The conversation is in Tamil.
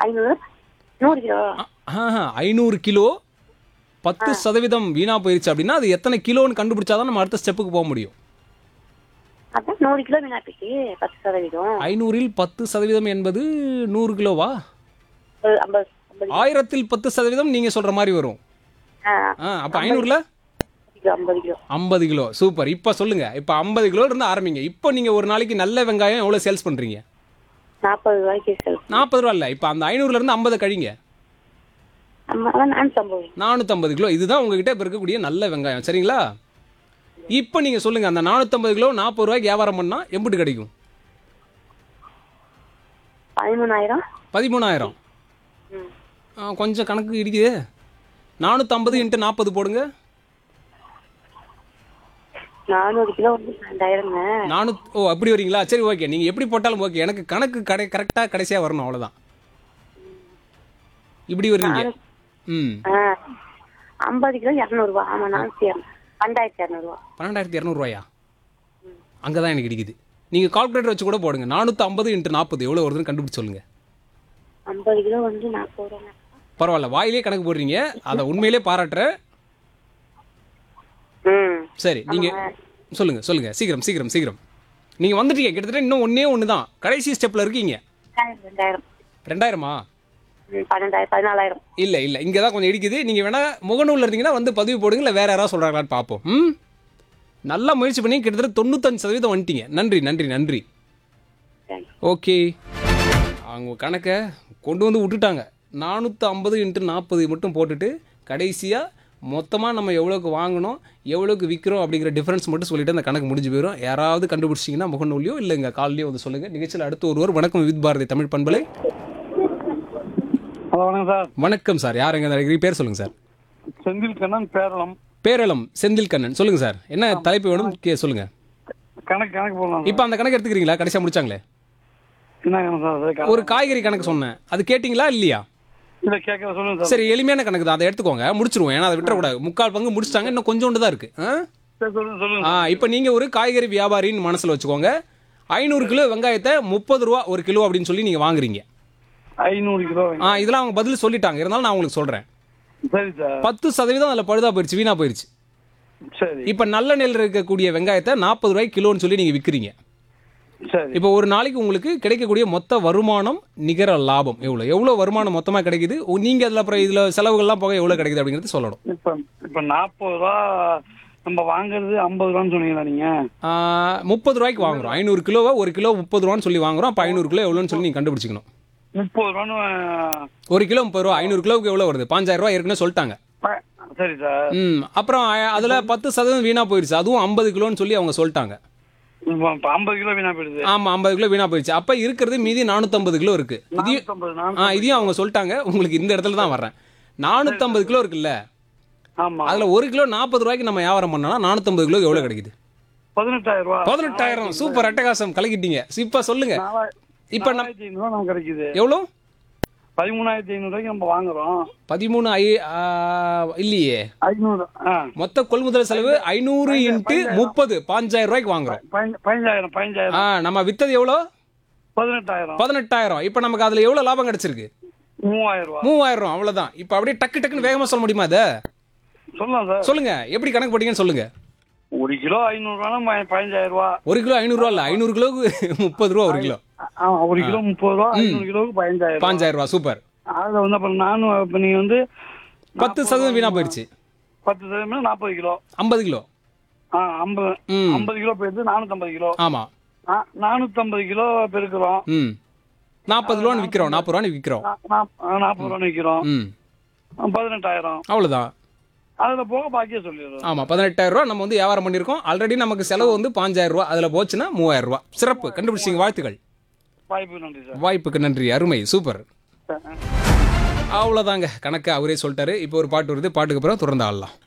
ஐநூறு நூறு கிலோ ஐநூறு கிலோ பத்து சதவீதம் வீணா போயிருச்சு அப்படின்னா அது எத்தனை கிலோன்னு கண்டுபிடிச்சாதான் நம்ம அடுத்த ஸ்டெப்புக்கு போக முடியும் அதான் நூறு கிலோ வீணா போயிட்டு பத்து சதவீதம் ஐநூறில் பத்து சதவீதம் என்பது நூறு கிலோவா ஒரு ஐம்பது ஐம்பது ஆயிரத்தில் பத்து சதவீதம் நீங்க சொல்ற மாதிரி வரும் ஆ, ஆ அப்ப ஐநூறுல கிலோ ஐம்பது கிலோ ஐம்பது கிலோ சூப்பர் இப்போ சொல்லுங்க இப்போ ஐம்பது கிலோ இருந்து ஆரம்பிங்க இப்போ நீங்க ஒரு நாளைக்கு நல்ல வெங்காயம் எவ்வளோ சேல்ஸ் பண்றீங்க நாற்பது ரூபாய்க்கு செல் நாற்பது ரூபா இல்லை இப்போ அந்த ஐநூறுல இருந்து ஐம்பது கழிங்க ஆமா அதான் நானூற்றி ஐம்பது நானூற்றம்பது கிலோ இதுதான் உங்ககிட்ட இப்போ இருக்கக்கூடிய நல்ல வெங்காயம் சரிங்களா இப்போ நீங்கள் சொல்லுங்கள் அந்த நானூற்றம்பது கிலோ நாற்பது ரூபாய்க்கு வியாபாரம் பண்ணால் எம்பிட்டு கிடைக்கும் பதிமூணாயிரம் பதிமூணாயிரம் ம் ஆ, கொஞ்சம் கணக்கு இடிக்குது நானூற்றம்பது இன்ட்டு நாற்பது போடுங்க நானூறு கிலோ வந்து ரெண்டாயிரங்க நானூ ஓ அப்படி வரீங்களா சரி ஓகே நீங்கள் எப்படி போட்டாலும் ஓகே எனக்கு கணக்கு கடை கரெக்டாக கடைசியாக வரணும் அவ்வளோதான் இப்படி வர்றீங்க ம் ஆ ஐம்பது கிலோ இரநூறுவா ஆமாம் நானூற்றி ரெண்டாயிரத்தி இரநூறுவா பன்னெண்டாயிரத்தி இரநூறுவாயா அங்கே தான் எனக்கு இடிக்குது நீங்கள் கால்குலேட்டர் வச்சு கூட போடுங்க நானூற்றி ஐம்பது இன்ட்டு நாற்பது எவ்வளோ வருதுன்னு கண்டுபிடிச்சு சொல்லுங்க ஐம்பது கிலோ வந்து நாற்பது ரூபா பரவாயில்ல வாயிலே கணக்கு போடுறீங்க அதை உண்மையிலே பாராட்டுறேன் ம் சரி நீங்கள் சொல்லுங்க சொல்லுங்க சீக்கிரம் சீக்கிரம் சீக்கிரம் நீங்கள் வந்துட்டீங்க கிட்டத்தட்ட இன்னும் ஒன்றே ஒன்று தான் கடைசி ஸ்டெப்பில் இருக்கீங்க ரெண்டாயிரம் ரெண்டாயிரம் ரெண்டாயிரமா ம், பன்னெண்டாயிரம் பதினாலாயிரம் இல்லை இல்லை இங்கே தான் கொஞ்சம் இடிக்குது நீங்கள் வேணா முகநூலில் இருந்தீங்கன்னா வந்து பதிவு போடுங்க இல்லை வேறு யாராவது சொல்கிறாங்களான்னு பார்ப்போம் ம் நல்லா முயற்சி பண்ணி கிட்டத்தட்ட தொண்ணூத்தஞ்சு சதவீதம் வந்துட்டீங்க நன்றி நன்றி நன்றி தேங்க்ஸ் ஓகே அவங்க கணக்கை கொண்டு வந்து விட்டுட்டாங்க நானூற்றி ஐம்பது இன்ட்டு நாற்பது மட்டும் போட்டுட்டு கடைசியாக மொத்தமாக நம்ம எவ்வளோக்கு வாங்கணும் எவ்வளோக்கு விற்கிறோம் அப்படிங்கிற டிஃப்ரென்ஸ் மட்டும் சொல்லிட்டு அந்த கணக்கு முடிஞ்சு போயிடும் யாராவது கண்டுபிடிச்சிங்கன்னா முகநூலியோ இல்லை இங்கே கால்லையோ வந்து சொல்லுங்கள் நிகழ்ச்சியில் அடுத்து ஒருவர் வணக்கம் வித் பாரதி தமிழ் பண்பலை ஹலோ வணக்கம் சார் வணக்கம் சார் யாருங்க இந்த பேர் சொல்லுங்கள் சார் செந்தில் கண்ணன் பேரளம் பேரளம் செந்தில் கண்ணன் சொல்லுங்கள் சார் என்ன தலைப்பு வேணும் கே சொல்லுங்கள் கணக்கு கணக்கு போடலாம் இப்போ அந்த கணக்கு எடுத்துக்கிறீங்களா கடைசியாக முடிச்சாங்களே என்ன கணக்கு சார் அது க- ஒரு காய்கறி கணக்கு சொன்னேன் அது கேட்டிங்களா இல்லையா இல்ல கேட்கற சொல்லுங்க சார் சரி எளிமையான கணக்கு தான் அதை எடுத்துக்கோங்க முடிச்சிருவோம் ஏன்னா அதை விட்டுறக்கூடாது முக்கால் பங்கு முடிச்சிட்டாங்க இன்னும் கொஞ்சோண்டு தான் இருக்கு ஆ? சரி, சொல்லுங்க சொல்லுங்க ஆ இப்போ நீங்க ஒரு காய்கறி வியாபாரின்னு மனசுல வச்சுக்கோங்க ஐநூறு கிலோ வெங்காயத்தை முப்பது ரூபா ஒரு கிலோ அப்படின்னு சொல்லி நீங்க வாங்குறீங்க ஐநூறு கிலோ ஆ இதெல்லாம் அவங்க பதில் சொல்லிட்டாங்க இருந்தாலும் நான் உங்களுக்கு சொல்றேன் சரி சார் பத்து சதவீதம் அதில் பழுதா போயிடுச்சு வீணா போயிடுச்சு சரி இப்போ நல்ல நெல் இருக்கக்கூடிய வெங்காயத்தை நாற்பது ரூபாய்க்கு கிலோன்னு சொல்லி நீங்க விற்கிறீங்க சரி இப்போ ஒரு நாளைக்கு உங்களுக்கு கிடைக்கக்கூடிய மொத்த வருமானம் நிகர லாபம் எவ்வளோ எவ்வளோ வருமானம் மொத்தமாக கிடைக்குது உ- நீங்க அதில் அப்புறம் இதில் செலவுகள்லாம் போக எவ்வளோ கிடைக்குது அப்படிங்கிறது சொல்லணும் இப்ப இப்ப நாற்பது ரூபா நம்ம வாங்குறது ஐம்பது ரூபான்னு சொன்னீங்களா நீங்க முப்பது ரூபாய்க்கு வாங்குறோம் ஐநூறு கிலோவை ஒரு கிலோ முப்பது ரூபான்னு சொல்லி வாங்குறோம் அப்போ ஐநூறு கிலோ எவ்வளோன்னு சொல்லி நீங்கள் கண்டுபிடிச்சிக்கணும் முப்பது ரூபான்னு அஹ், ஒரு கிலோ முப்பது ரூபா ஐநூறு கிலோவுக்கு எவ்வளோ வருது பாஞ்சாயிரம் ரூபாய் ஏற்கனவே சொல்லிட்டாங்க ப- சரி சார் ம் அப்புறம் அ- அதுல பத்து சதவீதம் வீணா போயிடுச்சு அதுவும் ஐம்பது கிலோன்னு சொல்லி அவங்க சொல்லிட்டாங்க இப்ப இப்ப ஐம்பது கிலோ வீணா போயிடுது ஆமா ஐம்பது கிலோ வீணா போயிடுச்சு அப்ப இருக்கிறது மீதி நானூத்தம்பது கிலோ இருக்கு இதையும் நானூத்தம்பது ஆ நானூத்தி இதையும் அவங்க சொல்லிட்டாங்க உங்களுக்கு இந்த இடத்துல தான் வர்றேன் நானூத்தம்பது கிலோ இருக்குல்ல ஆமா அதுல ஒரு கிலோ நாற்பது ரூபாய்க்கு நம்ம வியாபாரம் பண்ணோம்னா நானூத்தம்பது கிலோ எவ்வளவு கிடைக்குது பதினெட்டாயிரம் ரூபா பதினெட்டாயிரம் சூப்பர் அட்டகாசம் கலக்கிட்டீங்க இப்ப சொல்லுங்க நாலா- இப்ப நம்ம நாலாயிரத்தி ஐநூறு ரூபா நமக்கு கிடைக்குது எவ்வளோ பதிமூணாயிரத்தி ஐநூறு ரூபாய்க்கு நம்ம வாங்குறோம் பதிமூணு ஐ ஆ, இல்லையே ஐநூறு ஆ மொத்த கொள்முதல் செலவு ஐநூறு இன்ட்டு முப்பது பாஞ்சாயிரம் ரூபாய்க்கு வாங்குறோம் பதின- பதினஞ்சாயிரம் பதினஞ்சாயிரம் ஆ நம்ம வித்தது எவ்வளோ பதினெட்டாயிரம் பதினெட்டாயிரம் இப்போ நமக்கு அதுல எவ்வளவு லாபம் கிடைச்சிருக்கு மூவாயிரம் ரூபா மூவாயிரம் அவ்வளவுதான் இப்போ அப்படியே டக்கு டக்குன்னு வேகமா சொல்ல முடியுமா அதை சொல்லலாம் சார் சொல்லுங்க எப்படி கணக்கு போட்டீங்கன்னு சொல்லுங்க ஒரு கிலோ ஐநூறு ரூபா பதினஞ்சாயிரம் ரூபா ஒரு கிலோ ஐநூறு ரூபா இல்ல ஐநூறு கிலோவுக்கு முப்பது ரூபா ஒரு கிலோ ஆமா ஒரு கிலோ முப்பது ரூபா ஐநூறு கிலோவுக்கு பதினஞ்சாயிரம் ரூபா பாஞ்சாயிரம் ரூபா சூப்பர் அதுல வந்து அப்புறம் நானும் இப்ப நீங்க வந்து பத்து சதவீதம் வீணா போயிடுச்சு பத்து சதவீதம் நாற்பது கிலோ ஐம்பது கிலோ ஆ ஐம்பது ம் ஐம்பது கிலோ போயிடுது நானூத்தம்பது கிலோ ஆமா ஆ, நானூத்தம்பது கிலோ பெருக்கிறோம் ம் நாற்பது ரூபான்னு விற்கிறோம் நாற்பது ரூபான்னு விற்கிறோம் நா- நா- ஆ, நாற்பது ரூபா விற்கிறோம் ம் பதினெட்டாயிரம் அவ்வளவுதான் அதுல போக பாக்கியே சொல்லிடுறோம் ஆமா பதினெட்டாயிரம் ரூபா நம்ம வந்து வியாபாரம் பண்ணியிருக்கோம் ஆல்ரெடி நமக்கு செலவு வந்து பாஞ்சாயிரம் ரூபா அதுல போச்சுன்னா மூவாயிரம் ரூபா சிறப்பு கண்டுபிடிச்சிங்க வாழ்த்துக்கள் வாய்ப்பு நன்றி சார் வாய்ப்புக்கு நன்றி அருமை சூப்பர் சார் அவ்வளோதாங்க கணக்கு அவரே சொல்லிட்டாரு இப்போ ஒரு பாட்டு வருது பாட்டுக்கு அப்புறம் தொடர்ந்து ஆடலாம்